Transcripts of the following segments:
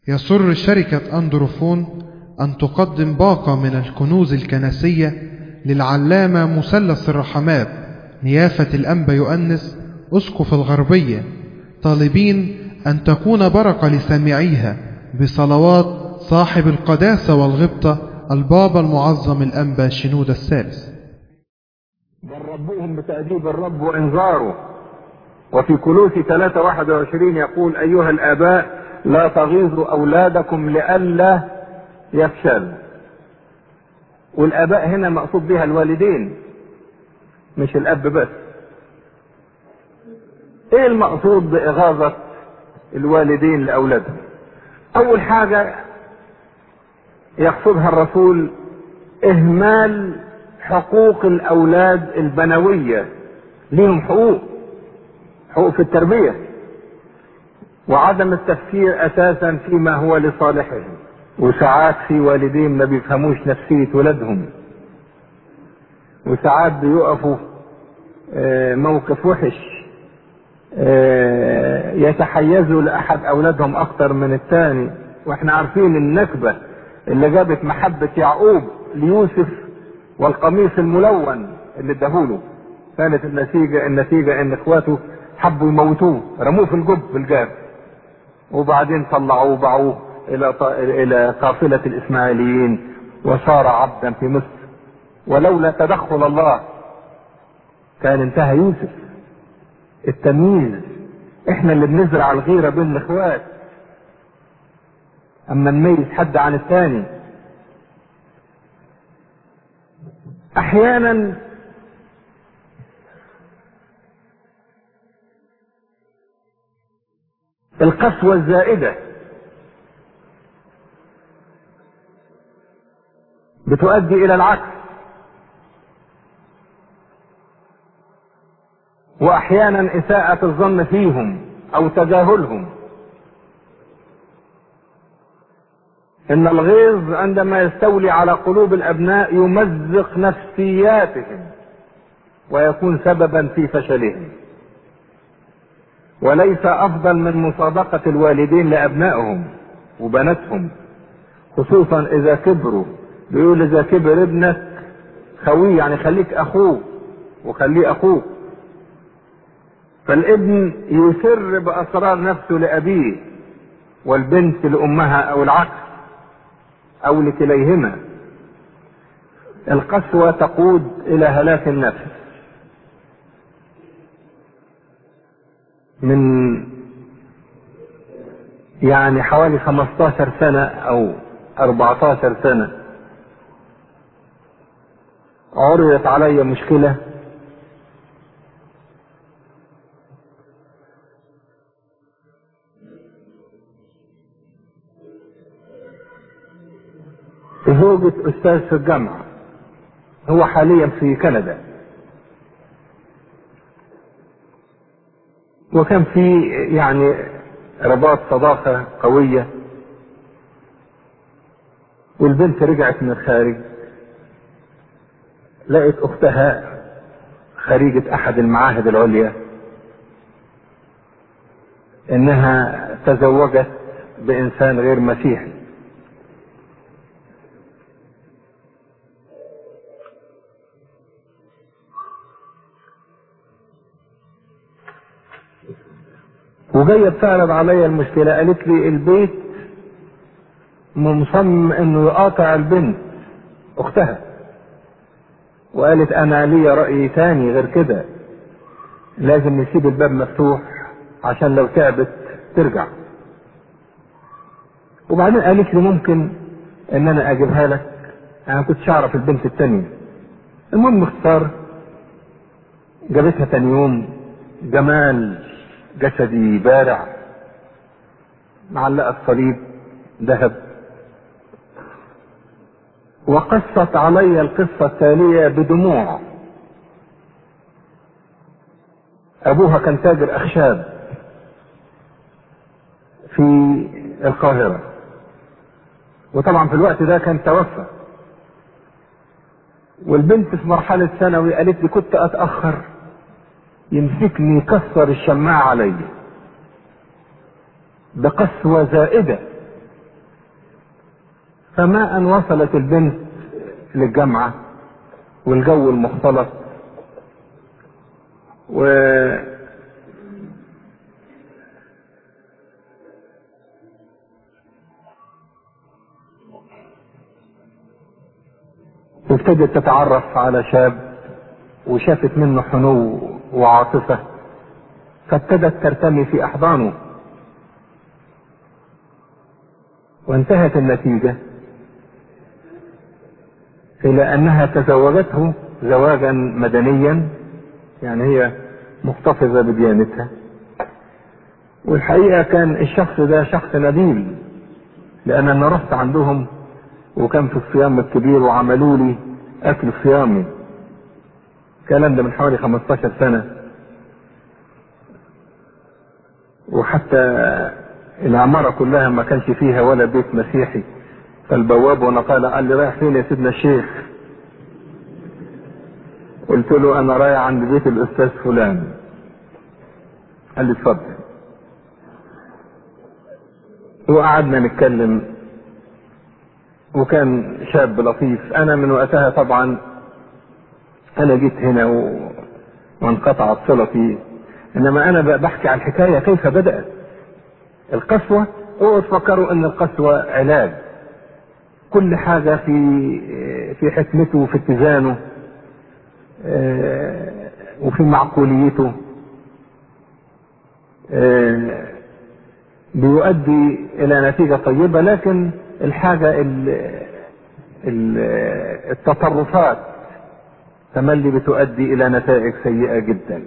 يسر شركة أندروفون أن تقدم باقة من الكنوز الكنسية للعلامة مثلث الرحمات نيافة الأنبا يؤنس أسقف الغربية طالبين أن تكون بركة لسامعيها بصلوات صاحب القداسة والغبطة البابا المعظم الأنبا شنود الثالث دربوهم بتأديب الرب وإنذاره وفي كلوسي 3 21 يقول أيها الآباء لا تغيظوا أولادكم لئلا يفشلوا والآباء هنا مقصود بها الوالدين مش الأب بس إيه المقصود بإغاظة الوالدين لأولادهم أول حاجة يقصدها الرسول إهمال حقوق الأولاد البنوية ليهم حقوق حقوق في التربية وعدم التفكير أساسا فيما هو لصالحهم وساعات في والدين ما بيفهموش نفسية ولادهم وساعات بيقفوا موقف وحش يتحيزوا لأحد أولادهم أكتر من الثاني وإحنا عارفين النكبة اللي جابت محبة يعقوب ليوسف والقميص الملون اللي اداهوله كانت النتيجة النتيجة ان اخواته حبوا يموتوه رموه في الجب في الجاب وبعدين طلعوه وباعوه الى الى قافلة الاسماعيليين وصار عبدا في مصر ولولا تدخل الله كان انتهى يوسف التمييز احنا اللي بنزرع الغيرة بين الاخوات اما نميز حد عن الثاني احيانا القسوة الزائدة بتؤدي الى العكس واحيانا اساءة الظن فيهم او تجاهلهم ان الغيظ عندما يستولي على قلوب الابناء يمزق نفسياتهم ويكون سببا في فشلهم وليس افضل من مصادقة الوالدين لابنائهم وبناتهم خصوصا اذا كبروا بيقول اذا كبر ابنك خويه يعني خليك اخوه وخليه اخوك فالابن يسر باسرار نفسه لابيه والبنت لامها او العكس او لكليهما القسوة تقود الى هلاك النفس من يعني حوالي 15 سنة او 14 سنة عرضت علي مشكلة زوجة أستاذ في الجامعة هو حاليا في كندا وكان في يعني رباط صداقة قوية والبنت رجعت من الخارج لقت أختها خريجة أحد المعاهد العليا إنها تزوجت بإنسان غير مسيحي وجايه بتعرض عليا المشكله قالت لي البيت مصمم انه يقاطع البنت اختها وقالت انا لي راي تاني غير كده لازم نسيب الباب مفتوح عشان لو تعبت ترجع وبعدين قالت لي ممكن ان انا اجيبها لك انا كنتش اعرف البنت التانية المهم باختصار جابتها تاني يوم جمال جسدي بارع معلقة صليب ذهب وقصت علي القصة التالية بدموع أبوها كان تاجر أخشاب في القاهرة وطبعا في الوقت ده كان توفى والبنت في مرحلة ثانوي قالت لي كنت أتأخر يمسكني يكسر الشماعة علي بقسوة زائدة فما ان وصلت البنت للجامعة والجو المختلط و وابتدت تتعرف على شاب وشافت منه حنو وعاطفة فابتدت ترتمي في أحضانه وانتهت النتيجة إلى أنها تزوجته زواجا مدنيا يعني هي محتفظة بديانتها والحقيقة كان الشخص ده شخص نبيل لأن أنا رحت عندهم وكان في الصيام الكبير وعملوا لي أكل صيامي الكلام ده من حوالي 15 سنة وحتى العمارة كلها ما كانش فيها ولا بيت مسيحي فالبواب وانا قال قال لي رايح فين يا سيدنا الشيخ قلت له انا رايح عند بيت الاستاذ فلان قال لي اتفضل وقعدنا نتكلم وكان شاب لطيف انا من وقتها طبعا انا جيت هنا و... وانقطعت صلتي انما انا بحكي على الحكايه كيف بدات القسوه اوعوا تفكروا ان القسوه علاج كل حاجه في في حكمته وفي اتزانه وفي معقوليته بيؤدي الى نتيجه طيبه لكن الحاجه ال ال التطرفات تملي بتؤدي الى نتائج سيئه جدا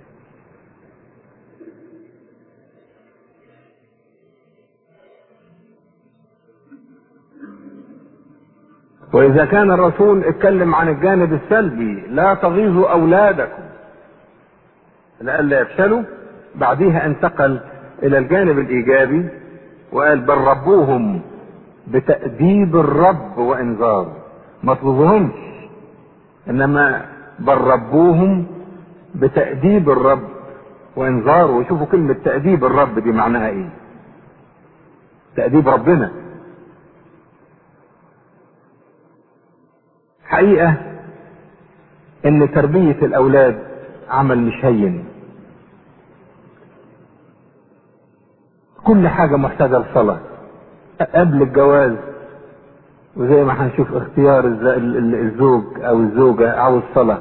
واذا كان الرسول اتكلم عن الجانب السلبي لا تغيظوا اولادكم لئلا يفشلوا بعديها انتقل الى الجانب الايجابي وقال بل ربوهم بتأديب الرب وانذار ما تغيظوهمش انما بل ربوهم بتأديب الرب وانذار وشوفوا كلمة تأديب الرب دي معناها ايه تأديب ربنا حقيقة ان تربية الاولاد عمل مش هين كل حاجة محتاجة لصلاة قبل الجواز وزي ما هنشوف اختيار الزوج او الزوجة او الصلاة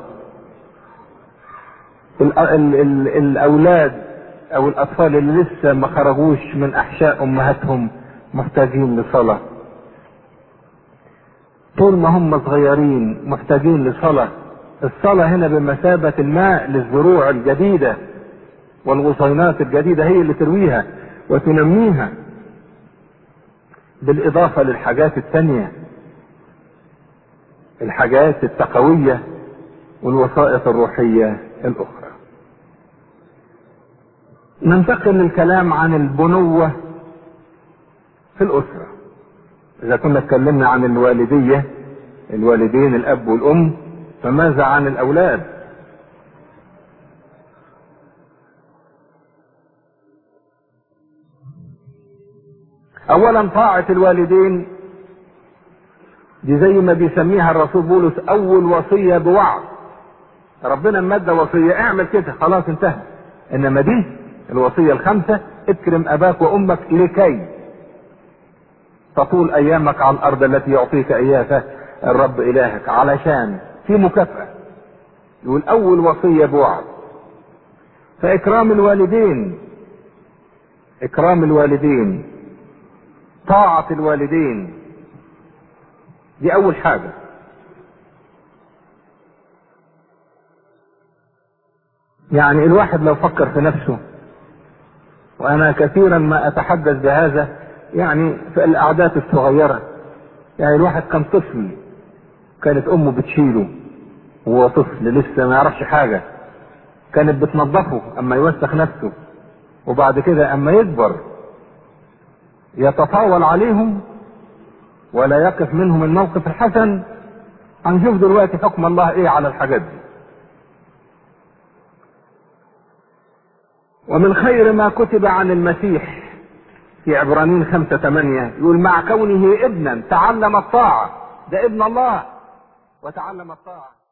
ال ال ال الاولاد او الاطفال اللي لسه ما خرجوش من احشاء امهاتهم محتاجين لصلاة طول ما هم صغيرين محتاجين لصلاة الصلاة هنا بمثابة الماء للزروع الجديدة والغصينات الجديدة هي اللي ترويها وتنميها بالإضافة للحاجات التانية الحاجات التقوية والوسائط الروحية الأخرى ننتقل للكلام عن البنوة في الأسرة إذا كنا اتكلمنا عن الوالدية الوالدين الأب والأم فماذا عن الأولاد أولا طاعة الوالدين دي زي ما بيسميها الرسول بولس أول وصية بوعظ ربنا مادة وصية اعمل كده خلاص انتهى إنما دي الوصية الخامسة اكرم أباك وأمك لكي تطول ايامك على الارض التي يعطيك اياها الرب الهك علشان في مكافأة يقول اول وصية بوعد فاكرام الوالدين اكرام الوالدين طاعة الوالدين دي اول حاجة يعني الواحد لو فكر في نفسه وانا كثيرا ما اتحدث بهذا يعني في الاعداد الصغيرة يعني الواحد كان طفل كانت امه بتشيله وهو طفل لسه ما يعرفش حاجة كانت بتنظفه اما يوسخ نفسه وبعد كده اما يكبر يتطاول عليهم ولا يقف منهم الموقف الحسن هنشوف دلوقتي حكم الله ايه على الحاجات دي ومن خير ما كتب عن المسيح في عبرانيين خمسة ثمانية يقول مع كونه ابنا تعلم الطاعة ده ابن الله وتعلم الطاعة